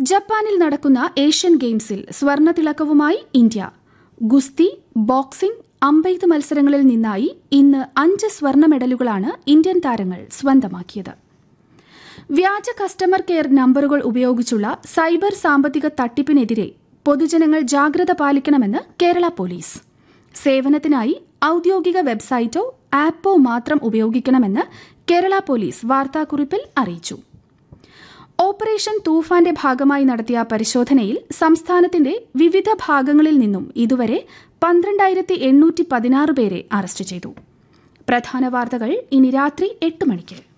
ജപ്പാനിൽ നടക്കുന്ന ഏഷ്യൻ ഗെയിംസിൽ സ്വർണ്ണ തിളക്കവുമായി ഇന്ത്യ ഗുസ്തി ബോക്സിംഗ് അമ്പെയ്ത്ത് മത്സരങ്ങളിൽ നിന്നായി ഇന്ന് അഞ്ച് സ്വർണ്ണ മെഡലുകളാണ് ഇന്ത്യൻ താരങ്ങൾ സ്വന്തമാക്കിയത് വ്യാജ കസ്റ്റമർ കെയർ നമ്പറുകൾ ഉപയോഗിച്ചുള്ള സൈബർ സാമ്പത്തിക തട്ടിപ്പിനെതിരെ പൊതുജനങ്ങൾ ജാഗ്രത പാലിക്കണമെന്ന് കേരള പോലീസ് സേവനത്തിനായി ഔദ്യോഗിക വെബ്സൈറ്റോ ആപ്പോ മാത്രം ഉപയോഗിക്കണമെന്ന് കേരള പോലീസ് വാർത്താക്കുറിപ്പിൽ അറിയിച്ചു ഓപ്പറേഷൻ തൂഫാന്റെ ഭാഗമായി നടത്തിയ പരിശോധനയിൽ സംസ്ഥാനത്തിന്റെ വിവിധ ഭാഗങ്ങളിൽ നിന്നും ഇതുവരെ പന്ത്രണ്ടായിരത്തി എണ്ണൂറ്റി പതിനാറ് പേരെ അറസ്റ്റ് ചെയ്തു പ്രധാന വാർത്തകൾ ഇനി രാത്രി എട്ട് മണിക്ക്